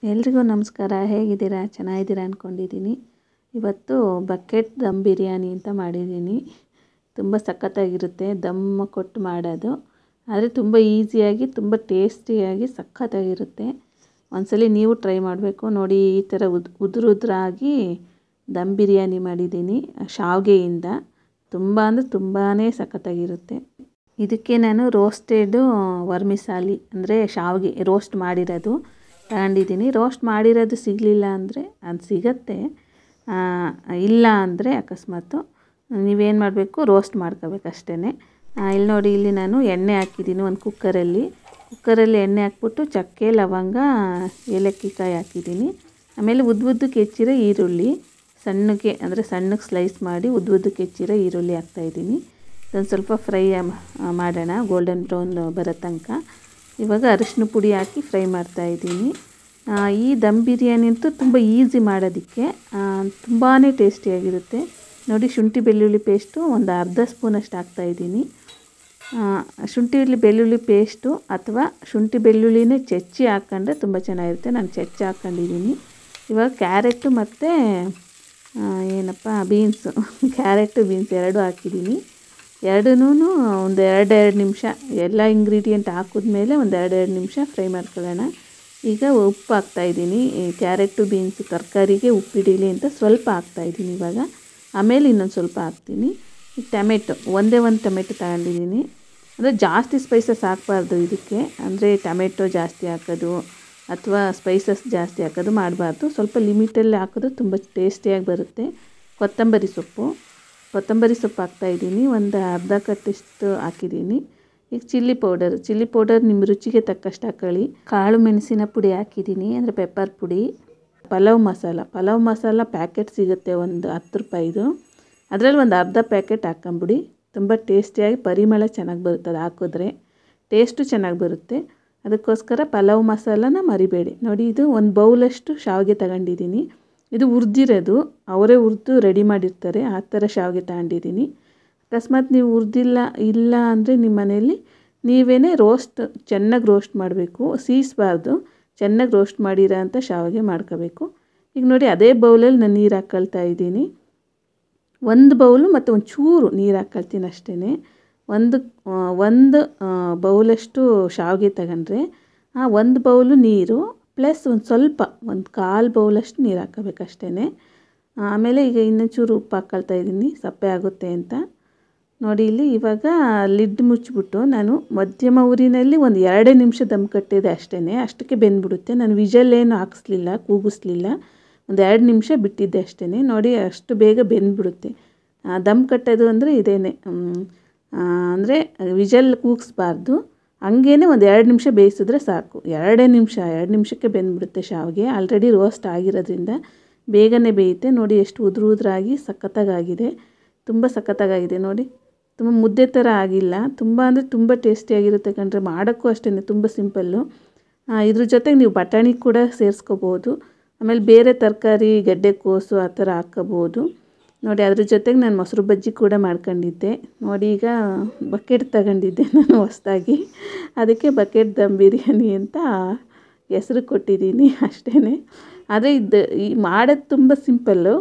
ಎಲ್ರಿಗೂ ನಮಸ್ಕಾರ ಹೇಗಿದ್ದೀರಾ ಚೆನ್ನಾಗಿದ್ದೀರಾ ಅಂದ್ಕೊಂಡಿದ್ದೀನಿ ಇವತ್ತು ಬಕೆಟ್ ದಮ್ ಬಿರಿಯಾನಿ ಅಂತ ಮಾಡಿದ್ದೀನಿ ತುಂಬ ಸಖತ್ತಾಗಿರುತ್ತೆ ದಮ್ ಕೊಟ್ಟು ಮಾಡೋದು ಆದರೆ ತುಂಬ ಈಸಿಯಾಗಿ ತುಂಬ ಟೇಸ್ಟಿಯಾಗಿ ಸಖತ್ತಾಗಿರುತ್ತೆ ಒಂದ್ಸಲ ನೀವು ಟ್ರೈ ಮಾಡಬೇಕು ನೋಡಿ ಈ ಥರ ಉದ್ ಉದುರು ಉದುರಾಗಿ ದಮ್ ಬಿರಿಯಾನಿ ಮಾಡಿದ್ದೀನಿ ಶಾವಿಗೆಯಿಂದ ತುಂಬ ಅಂದರೆ ತುಂಬಾ ಸಖತ್ತಾಗಿರುತ್ತೆ ಇದಕ್ಕೆ ನಾನು ರೋಸ್ಟೆಡು ವರ್ಮಿಸಾಲಿ ಅಂದರೆ ಶಾವಿಗೆ ರೋಸ್ಟ್ ಮಾಡಿರೋದು ತಗೊಂಡಿದ್ದೀನಿ ರೋಸ್ಟ್ ಮಾಡಿರೋದು ಸಿಗಲಿಲ್ಲ ಅಂದರೆ ಅದು ಸಿಗತ್ತೆ ಇಲ್ಲ ಅಂದರೆ ಅಕಸ್ಮಾತು ನೀವೇನು ಮಾಡಬೇಕು ರೋಸ್ಟ್ ಮಾಡ್ಕೋಬೇಕು ಅಷ್ಟೇ ಇಲ್ಲಿ ನೋಡಿ ಇಲ್ಲಿ ನಾನು ಎಣ್ಣೆ ಹಾಕಿದ್ದೀನಿ ಒಂದು ಕುಕ್ಕರಲ್ಲಿ ಕುಕ್ಕರಲ್ಲಿ ಎಣ್ಣೆ ಹಾಕ್ಬಿಟ್ಟು ಚಕ್ಕೆ ಲವಂಗ ಏಲಕ್ಕಿ ಕಾಯಿ ಹಾಕಿದ್ದೀನಿ ಆಮೇಲೆ ಉದ್ದ ಉದ್ದಕ್ಕೆ ಹೆಚ್ಚಿರೋ ಈರುಳ್ಳಿ ಸಣ್ಣಗೆ ಅಂದರೆ ಸಣ್ಣಗೆ ಸ್ಲೈಸ್ ಮಾಡಿ ಉದ್ದ ಉದ್ದಕ್ಕೆ ಹೆಚ್ಚಿರೋ ಈರುಳ್ಳಿ ಹಾಕ್ತಾಯಿದ್ದೀನಿ ಇದೊಂದು ಸ್ವಲ್ಪ ಫ್ರೈ ಮಾಡೋಣ ಗೋಲ್ಡನ್ ಬ್ರೌನ್ ಬರೋ ತನಕ ಇವಾಗ ಅರಿಶಿನ ಪುಡಿ ಹಾಕಿ ಫ್ರೈ ಮಾಡ್ತಾಯಿದ್ದೀನಿ ಈ ದಮ್ ಬಿರಿಯಾನಿ ಅಂತೂ ತುಂಬ ಈಸಿ ಮಾಡೋದಕ್ಕೆ ತುಂಬಾ ಟೇಸ್ಟಿಯಾಗಿರುತ್ತೆ ನೋಡಿ ಶುಂಠಿ ಬೆಳ್ಳುಳ್ಳಿ ಪೇಸ್ಟು ಒಂದು ಅರ್ಧ ಸ್ಪೂನಷ್ಟು ಹಾಕ್ತಾಯಿದ್ದೀನಿ ಶುಂಠಿ ಬೆಳ್ಳುಳ್ಳಿ ಪೇಸ್ಟು ಅಥವಾ ಶುಂಠಿ ಬೆಳ್ಳುಳ್ಳಿನೇ ಚಚ್ಚಿ ಹಾಕ್ಕೊಂಡ್ರೆ ತುಂಬ ಚೆನ್ನಾಗಿರುತ್ತೆ ನಾನು ಚಚ್ಚಿ ಹಾಕ್ಕೊಂಡಿದ್ದೀನಿ ಇವಾಗ ಕ್ಯಾರೆಟು ಮತ್ತು ಏನಪ್ಪ ಬೀನ್ಸು ಕ್ಯಾರೆಟು ಬೀನ್ಸ್ ಎರಡೂ ಹಾಕಿದ್ದೀನಿ ಎರಡೂ ಒಂದು ಎರಡೆರಡು ನಿಮಿಷ ಎಲ್ಲ ಇಂಗ್ರೀಡಿಯೆಂಟ್ ಹಾಕಿದ್ಮೇಲೆ ಒಂದು ಎರಡೆರಡು ನಿಮಿಷ ಫ್ರೈ ಮಾಡ್ಕೊಳ್ಳೋಣ ಈಗ ಉಪ್ಪು ಹಾಕ್ತಾಯಿದ್ದೀನಿ ಕ್ಯಾರೆಟು ಬೀನ್ಸು ತರಕಾರಿಗೆ ಉಪ್ಪಿಡೀಲಿ ಅಂತ ಸ್ವಲ್ಪ ಹಾಕ್ತಾಯಿದ್ದೀನಿ ಇವಾಗ ಆಮೇಲೆ ಇನ್ನೊಂದು ಸ್ವಲ್ಪ ಹಾಕ್ತೀನಿ ಈಗ ಟೊಮೆಟೊ ಒಂದೇ ಒಂದು ಟೊಮೆಟೊ ತಗೊಂಡಿದ್ದೀನಿ ಅಂದರೆ ಜಾಸ್ತಿ ಸ್ಪೈಸಸ್ ಹಾಕಬಾರ್ದು ಇದಕ್ಕೆ ಅಂದರೆ ಟೊಮೆಟೊ ಜಾಸ್ತಿ ಹಾಕೋದು ಅಥವಾ ಸ್ಪೈಸಸ್ ಜಾಸ್ತಿ ಹಾಕೋದು ಮಾಡಬಾರ್ದು ಸ್ವಲ್ಪ ಲಿಮಿಟಲ್ಲಿ ಹಾಕಿದ್ರೆ ತುಂಬ ಟೇಸ್ಟಿಯಾಗಿ ಬರುತ್ತೆ ಕೊತ್ತಂಬರಿ ಸೊಪ್ಪು ಕೊತ್ತಂಬರಿ ಸೊಪ್ಪು ಹಾಕ್ತಾಯಿದ್ದೀನಿ ಒಂದು ಅರ್ಧ ಕಟ್ಟಿಷ್ಟು ಹಾಕಿದ್ದೀನಿ ಈಗ ಚಿಲ್ಲಿ ಪೌಡರ್ ಚಿಲ್ಲಿ ಪೌಡರ್ ನಿಮ್ಮ ರುಚಿಗೆ ತಕ್ಕಷ್ಟು ಹಾಕೊಳ್ಳಿ ಕಾಳು ಮೆಣಸಿನ ಪುಡಿ ಹಾಕಿದ್ದೀನಿ ಅಂದರೆ ಪೆಪ್ಪರ್ ಪುಡಿ ಪಲಾವ್ ಮಸಾಲ ಪಲಾವ್ ಮಸಾಲ ಪ್ಯಾಕೆಟ್ ಸಿಗುತ್ತೆ ಒಂದು ಹತ್ತು ರೂಪಾಯಿದು ಅದರಲ್ಲಿ ಒಂದು ಅರ್ಧ ಪ್ಯಾಕೆಟ್ ಹಾಕೊಂಬಿಡಿ ತುಂಬ ಟೇಸ್ಟಿಯಾಗಿ ಪರಿಮಳ ಚೆನ್ನಾಗಿ ಬರುತ್ತೆ ಅದು ಹಾಕಿದ್ರೆ ಟೇಸ್ಟು ಚೆನ್ನಾಗಿ ಬರುತ್ತೆ ಅದಕ್ಕೋಸ್ಕರ ಪಲಾವ್ ಮಸಾಲನ ಮರಿಬೇಡಿ ನೋಡಿ ಇದು ಒಂದು ಬೌಲಷ್ಟು ಶಾವಿಗೆ ತಗೊಂಡಿದ್ದೀನಿ ಇದು ಹುರಿದಿರೋದು ಅವರೇ ಹುರಿದು ರೆಡಿ ಮಾಡಿರ್ತಾರೆ ಆ ಥರ ಶಾವಿಗೆ ತಗೊಂಡಿದ್ದೀನಿ ಅಕಸ್ಮಾತ್ ನೀವು ಹುರಿದಿಲ್ಲ ಇಲ್ಲ ಅಂದರೆ ನಿಮ್ಮ ಮನೆಯಲ್ಲಿ ನೀವೇ ರೋಸ್ಟ್ ಚೆನ್ನಾಗಿ ರೋಸ್ಟ್ ಮಾಡಬೇಕು ಸೀಸ್ಬಾರ್ದು ಚೆನ್ನಾಗಿ ರೋಸ್ಟ್ ಮಾಡಿರೋ ಅಂಥ ಶಾವಿಗೆ ಮಾಡ್ಕೋಬೇಕು ಈಗ ನೋಡಿ ಅದೇ ಬೌಲಲ್ಲಿ ನಾನು ನೀರು ಹಾಕ್ಕೊಳ್ತಾ ಇದ್ದೀನಿ ಒಂದು ಬೌಲು ಮತ್ತು ಒಂದು ಚೂರು ನೀರು ಹಾಕ್ಕೊಳ್ತೀನಿ ಅಷ್ಟೇ ಒಂದು ಒಂದು ಬೌಲಷ್ಟು ಶಾವಿಗೆ ತಗೊಂಡ್ರೆ ಆ ಒಂದು ಬೌಲು ನೀರು ಪ್ಲಸ್ ಒಂದು ಸ್ವಲ್ಪ ಒಂದು ಕಾಲು ಬೌಲಷ್ಟು ನೀರು ಹಾಕ್ಕೋಬೇಕು ಅಷ್ಟೇ ಆಮೇಲೆ ಈಗ ಇನ್ನೊಂದು ಚೂರು ಉಪ್ಪು ಹಾಕ್ಕೊಳ್ತಾ ಇದ್ದೀನಿ ಸಪ್ಪೆ ಆಗುತ್ತೆ ಅಂತ ನೋಡಿ ಇಲ್ಲಿ ಇವಾಗ ಲಿಡ್ ಮುಚ್ಚಿಬಿಟ್ಟು ನಾನು ಮಧ್ಯಮ ಊರಿನಲ್ಲಿ ಒಂದು ಎರಡೇ ನಿಮಿಷ ದಮ್ ಕಟ್ಟಿದೆ ಅಷ್ಟೇ ಅಷ್ಟಕ್ಕೆ ಬೆಂದ್ಬಿಡುತ್ತೆ ನಾನು ವಿಜಲ್ ಏನು ಹಾಕಿಸ್ಲಿಲ್ಲ ಕೂಗಿಸ್ಲಿಲ್ಲ ಒಂದು ಎರಡು ನಿಮಿಷ ಬಿಟ್ಟಿದ್ದೆ ಅಷ್ಟೇ ನೋಡಿ ಅಷ್ಟು ಬೇಗ ಬೆಂದ್ಬಿಡುತ್ತೆ ದಮ್ ಕಟ್ಟೋದು ಅಂದರೆ ಇದೇನೆ ಅಂದರೆ ವಿಜಲ್ ಕೂಗಿಸ್ಬಾರ್ದು ಹಂಗೇ ಒಂದು ಎರಡು ನಿಮಿಷ ಬೇಯಿಸಿದ್ರೆ ಸಾಕು ಎರಡೇ ನಿಮಿಷ ಎರಡು ನಿಮಿಷಕ್ಕೆ ಬೆಂದ್ಬಿಡುತ್ತೆ ಶಾವಿಗೆ ಆಲ್ರೆಡಿ ರೋಸ್ಟ್ ಆಗಿರೋದ್ರಿಂದ ಬೇಗನೆ ಬೇಯುತ್ತೆ ನೋಡಿ ಎಷ್ಟು ಉದುರು ಉದುರಾಗಿ ಸಖತ್ತಾಗಿದೆ ತುಂಬ ಸಖತ್ತಾಗಿದೆ ನೋಡಿ ತುಂಬ ಮುದ್ದೆ ಥರ ಆಗಿಲ್ಲ ತುಂಬ ಅಂದರೆ ತುಂಬ ಟೇಸ್ಟಿಯಾಗಿರುತ್ತೆ ಕಣ್ರೆ ಮಾಡೋಕ್ಕೂ ಅಷ್ಟೇ ತುಂಬ ಸಿಂಪಲ್ಲು ಇದ್ರ ಜೊತೆಗೆ ನೀವು ಬಟಾಣಿ ಕೂಡ ಸೇರಿಸ್ಕೋಬೋದು ಆಮೇಲೆ ಬೇರೆ ತರಕಾರಿ ಗೆಡ್ಡೆಕೋಸು ಆ ಥರ ಹಾಕ್ಕೋಬೋದು ನೋಡಿ ಅದ್ರ ಜೊತೆಗೆ ನಾನು ಮೊಸರು ಬಜ್ಜಿ ಕೂಡ ಮಾಡ್ಕೊಂಡಿದ್ದೆ ನೋಡಿ ಈಗ ಬಕೆಟ್ ತಗೊಂಡಿದ್ದೆ ನಾನು ಹೊಸ್ದಾಗಿ ಅದಕ್ಕೆ ಬಕೆಟ್ ದಮ್ ಬಿರಿಯಾನಿ ಅಂತ ಹೆಸ್ರು ಕೊಟ್ಟಿದ್ದೀನಿ ಅಷ್ಟೇ ಆದರೆ ಇದು ಈ ಮಾಡೋದು ತುಂಬ ಸಿಂಪಲ್ಲು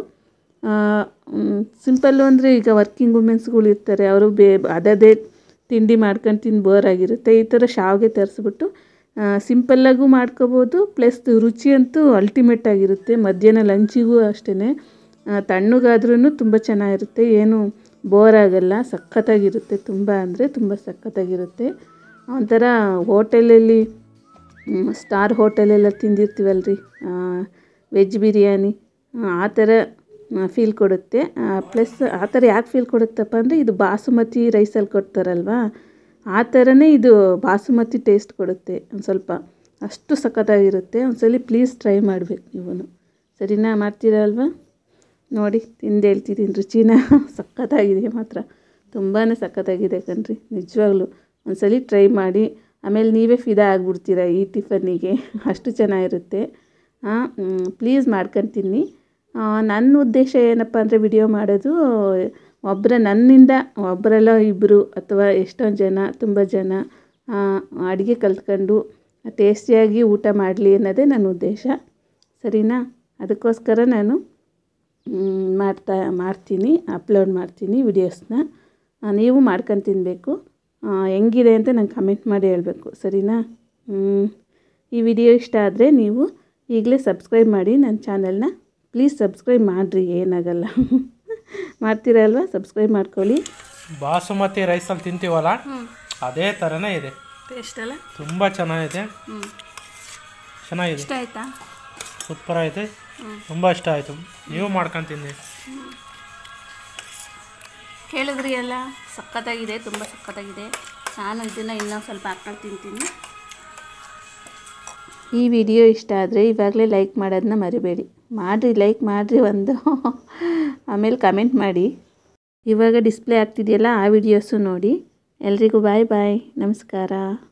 ಸಿಂಪಲ್ಲು ಅಂದರೆ ಈಗ ವರ್ಕಿಂಗ್ ವುಮೆನ್ಸ್ಗಳು ಇರ್ತಾರೆ ಅವರು ಬೇ ಅದೇ ತಿಂಡಿ ಮಾಡ್ಕೊಂಡು ತಿಂದು ಬೋರ್ ಆಗಿರುತ್ತೆ ಈ ಥರ ಶಾವಿಗೆ ತರಿಸ್ಬಿಟ್ಟು ಸಿಂಪಲ್ಲಾಗೂ ಮಾಡ್ಕೋಬೋದು ಪ್ಲಸ್ ರುಚಿ ಅಂತೂ ಅಲ್ಟಿಮೇಟ್ ಆಗಿರುತ್ತೆ ಮಧ್ಯಾಹ್ನ ಲಂಚಿಗೂ ಅಷ್ಟೇ ತಣ್ಣಗಾದ್ರೂ ತುಂಬ ಚೆನ್ನಾಗಿರುತ್ತೆ ಏನು ಬೋರ್ ಆಗೋಲ್ಲ ಸಖತ್ತಾಗಿರುತ್ತೆ ತುಂಬ ಅಂದರೆ ತುಂಬ ಸಖತ್ತಾಗಿರುತ್ತೆ ಒಂಥರ ಹೋಟೆಲಲ್ಲಿ ಸ್ಟಾರ್ ಹೋಟೆಲೆಲ್ಲ ತಿಂದಿರ್ತೀವಲ್ರಿ ವೆಜ್ ಬಿರಿಯಾನಿ ಆ ಥರ ಫೀಲ್ ಕೊಡುತ್ತೆ ಪ್ಲಸ್ ಆ ಥರ ಯಾಕೆ ಫೀಲ್ ಕೊಡುತ್ತಪ್ಪ ಅಂದರೆ ಇದು ಬಾಸುಮತಿ ರೈಸಲ್ಲಿ ಕೊಡ್ತಾರಲ್ವ ಆ ಥರನೇ ಇದು ಬಾಸುಮತಿ ಟೇಸ್ಟ್ ಕೊಡುತ್ತೆ ಒಂದು ಸ್ವಲ್ಪ ಅಷ್ಟು ಸಖತ್ತಾಗಿರುತ್ತೆ ಒಂದ್ಸಲ ಪ್ಲೀಸ್ ಟ್ರೈ ಮಾಡಬೇಕು ನೀವು ಸರಿನಾ ಮಾಡ್ತೀರಲ್ವ ನೋಡಿ ತಿಂದು ಹೇಳ್ತಿದ್ದೀನಿ ರುಚಿನ ಸಖತ್ತಾಗಿದೆ ಮಾತ್ರ ತುಂಬಾ ಸಖತ್ತಾಗಿದೆ ಕಣ್ರಿ ನಿಜವಾಗ್ಲೂ ಒಂದ್ಸಲ ಟ್ರೈ ಮಾಡಿ ಆಮೇಲೆ ನೀವೇ ಫಿದಾ ಆಗಿಬಿಡ್ತೀರ ಈ ಟಿಫನ್ನಿಗೆ ಅಷ್ಟು ಚೆನ್ನಾಗಿರುತ್ತೆ ಪ್ಲೀಸ್ ಮಾಡ್ಕೊತೀನಿ ನನ್ನ ಉದ್ದೇಶ ಏನಪ್ಪ ಅಂದರೆ ವಿಡಿಯೋ ಮಾಡೋದು ಒಬ್ಬರ ನನ್ನಿಂದ ಒಬ್ಬರಲ್ಲ ಇಬ್ಬರು ಅಥವಾ ಎಷ್ಟೊಂದು ಜನ ತುಂಬ ಜನ ಅಡುಗೆ ಕಲ್ತ್ಕೊಂಡು ಟೇಸ್ಟಿಯಾಗಿ ಊಟ ಮಾಡಲಿ ಅನ್ನೋದೇ ನನ್ನ ಉದ್ದೇಶ ಸರಿನಾ ಅದಕ್ಕೋಸ್ಕರ ನಾನು ಮ್, ಮಾಡ್ತಾ ಮಾಡ್ತೀನಿ ಅಪ್ಲೋಡ್ ಮಾಡ್ತೀನಿ ವಿಡಿಯೋಸ್ನ ನೀವು ಮಾಡ್ಕೊಂಡು ತಿನ್ನಬೇಕು ಹೆಂಗಿದೆ ಅಂತ ನಂಗೆ ಕಮೆಂಟ್ ಮಾಡಿ ಹೇಳಬೇಕು ಸರಿನಾ ಹ್ಮ್. ಈ ವಿಡಿಯೋ ಇಷ್ಟ ಆದರೆ ನೀವು ಈಗಲೇ ಸಬ್ಸ್ಕ್ರೈಬ್ ಮಾಡಿ ನನ್ನ ಚಾನಲ್ನ ಪ್ಲೀಸ್ ಸಬ್ಸ್ಕ್ರೈಬ್ ಮಾಡಿರಿ ಏನಾಗಲ್ಲ ಮಾಡ್ತೀರಲ್ವ ಸಬ್ಸ್ಕ್ರೈಬ್ ಮಾಡ್ಕೊಳ್ಳಿ ಬಾಸುಮತಿ ರೈಸಲ್ಲಿ ತಿಂತೀವಲ್ಲ ಅದೇ ಥರನೇ ಇದೆ ಟೇಸ್ಟ್ ಅಲ್ಲ ತುಂಬ ಚೆನ್ನಾಗಿದೆ ಹ್ಞೂ ಚೆನ್ನಾಗಿದೆ ಇಷ್ಟ ಆಯಿತಾ ಸೂಪರ್ ಆಗಿದೆ ತುಂಬ ಇಷ್ಟ ಆಯಿತು ನೀವು ಮಾಡ್ಕೊಂಡು ತಿನ್ನಿ ಕೇಳಿದ್ರಿ ಎಲ್ಲ ಸಖತ್ತಾಗಿದೆ ತುಂಬ ಸಖತ್ತಾಗಿದೆ ನಾನು ಇದನ್ನು ಇನ್ನೂ ಸ್ವಲ್ಪ ಹಾಕೊಂಡು ತಿಂತೀನಿ ಈ ವಿಡಿಯೋ ಇಷ್ಟ ಆದರೆ ಇವಾಗಲೇ ಲೈಕ್ ಮಾಡೋದನ್ನ ಮರಿಬೇಡಿ ಮಾಡಿರಿ ಲೈಕ್ ಮಾಡಿರಿ ಒಂದು ಆಮೇಲೆ ಕಮೆಂಟ್ ಮಾಡಿ ಇವಾಗ ಡಿಸ್ಪ್ಲೇ ಆಗ್ತಿದೆಯಲ್ಲ ಆ ವಿಡಿಯೋಸು ನೋಡಿ ಎಲ್ರಿಗೂ ಬಾಯ್ ಬಾಯ್ ನಮಸ್ಕಾರ